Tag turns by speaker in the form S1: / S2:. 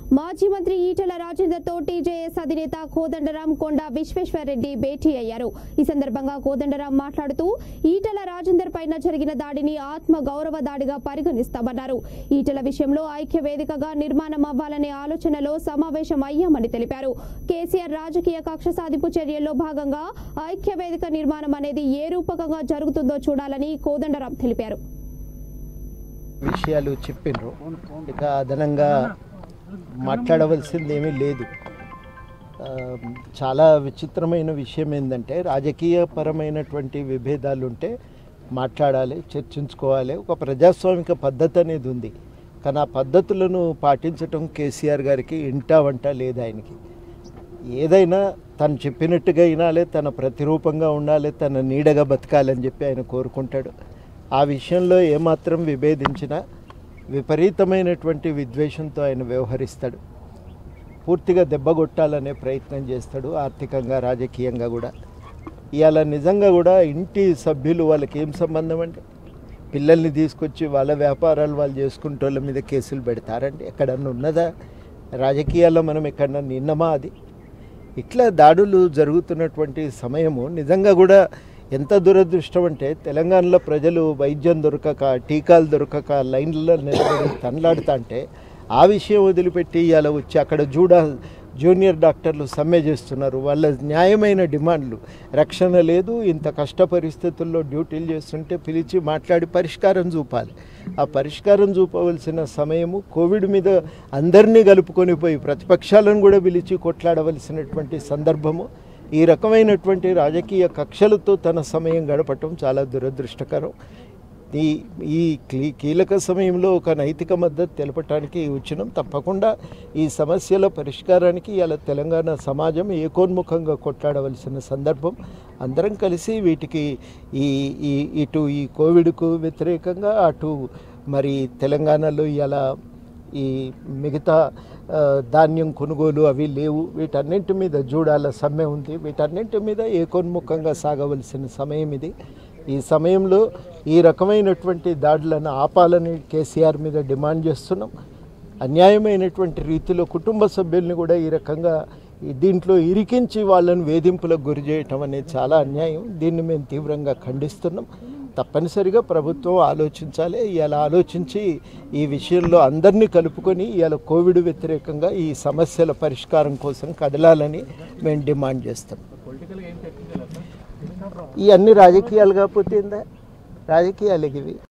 S1: మాజీ మంత్రి ఈటెల రాజేందర్ తో టీజేఎస్ అధినేత కోదండరాం కొండ విశ్వేశ్వరరెడ్డి భేటీ అయ్యారు ఈ సందర్భంగా కోదండరాం మాట్లాడుతూ ఈటెల రాజేందర్ పైన జరిగిన దాడిని ఆత్మ గౌరవ దాడిగా పరిగణిస్తామన్నారు ఈటెల విషయంలో ఐక్య వేదికగా నిర్మాణం అవ్వాలనే ఆలోచనలో సమావేశం అయ్యామని తెలిపారు కేసీఆర్ రాజకీయ కక్ష సాధింపు చర్యల్లో భాగంగా ఐక్య వేదిక నిర్మాణం అనేది ఏ రూపకంగా జరుగుతుందో చూడాలని కోదండరాం తెలిపారు
S2: విషయాలు చెప్పిండ్రు ఇక అదనంగా మాట్లాడవలసింది ఏమీ లేదు ఆ, చాలా విచిత్రమైన విషయం ఏంటంటే రాజకీయ పరమైనటువంటి విభేదాలు ఉంటే మాట్లాడాలి చర్చించుకోవాలి ఒక ప్రజాస్వామిక పద్ధతి అనేది ఉంది కానీ ఆ పద్ధతులను పాటించటం కేసీఆర్ గారికి ఇంటా వంట లేదు ఆయనకి ఏదైనా తను చెప్పినట్టుగా వినాలి తన ప్రతిరూపంగా ఉండాలి తన నీడగా బతకాలని చెప్పి ఆయన కోరుకుంటాడు ఆ విషయంలో ఏమాత్రం విభేదించినా విపరీతమైనటువంటి విద్వేషంతో ఆయన వ్యవహరిస్తాడు పూర్తిగా దెబ్బగొట్టాలనే ప్రయత్నం చేస్తాడు ఆర్థికంగా రాజకీయంగా కూడా ఇవాళ నిజంగా కూడా ఇంటి సభ్యులు వాళ్ళకి ఏం సంబంధం అండి పిల్లల్ని తీసుకొచ్చి వాళ్ళ వ్యాపారాలు వాళ్ళు చేసుకుంటే వాళ్ళ మీద కేసులు పెడతారండి ఎక్కడన్నా ఉన్నదా రాజకీయాల్లో మనం ఎక్కడన్నా నిన్నమా అది ఇట్లా దాడులు జరుగుతున్నటువంటి సమయము నిజంగా కూడా ఎంత దురదృష్టం అంటే తెలంగాణలో ప్రజలు వైద్యం దొరకక టీకాలు దొరకక లైన్లలో నిలబడి తనలాడుతా అంటే ఆ విషయం వదిలిపెట్టి ఇవాళ వచ్చి అక్కడ జూడ జూనియర్ డాక్టర్లు సమ్మె చేస్తున్నారు వాళ్ళ న్యాయమైన డిమాండ్లు రక్షణ లేదు ఇంత కష్ట పరిస్థితుల్లో డ్యూటీలు చేస్తుంటే పిలిచి మాట్లాడి పరిష్కారం చూపాలి ఆ పరిష్కారం చూపవలసిన సమయము కోవిడ్ మీద అందరినీ కలుపుకొని పోయి ప్రతిపక్షాలను కూడా పిలిచి కొట్లాడవలసినటువంటి సందర్భము ఈ రకమైనటువంటి రాజకీయ కక్షలతో తన సమయం గడపటం చాలా దురదృష్టకరం ఈ ఈ కీ- కీలక సమయంలో ఒక నైతిక మద్దతు తెలపటానికి వచ్చినాం తప్పకుండా ఈ సమస్యల పరిష్కారానికి ఇలా తెలంగాణ సమాజం ఏకోన్ముఖంగా కొట్లాడవలసిన సందర్భం అందరం కలిసి వీటికి ఈ ఈ ఇటు ఈ కోవిడ్కు వ్యతిరేకంగా అటు మరి తెలంగాణలో ఇలా ఈ మిగతా ఆ, ధాన్యం కొనుగోలు అవి లేవు వీటన్నింటి మీద జూడాల సమ్మె ఉంది వీటన్నింటి మీద ఏకోన్ముఖంగా సాగవలసిన సమయం ఇది ఈ సమయంలో ఈ రకమైనటువంటి దాడులను ఆపాలని కేసీఆర్ మీద డిమాండ్ చేస్తున్నాం అన్యాయమైనటువంటి రీతిలో కుటుంబ సభ్యుల్ని కూడా ఈ రకంగా ఈ దీంట్లో ఇరికించి వాళ్ళని వేధింపులకు గురి చేయటం అనేది చాలా అన్యాయం దీన్ని మేము తీవ్రంగా ఖండిస్తున్నాం తప్పనిసరిగా ప్రభుత్వం ఆలోచించాలి ఇలా ఆలోచించి ఈ విషయంలో అందరినీ కలుపుకొని ఇవాళ కోవిడ్ వ్యతిరేకంగా ఈ సమస్యల పరిష్కారం కోసం కదలాలని మేము డిమాండ్ చేస్తాం ఈ అన్ని రాజకీయాలు కాకపోతే ఏందా రాజకీయాలు ఇవి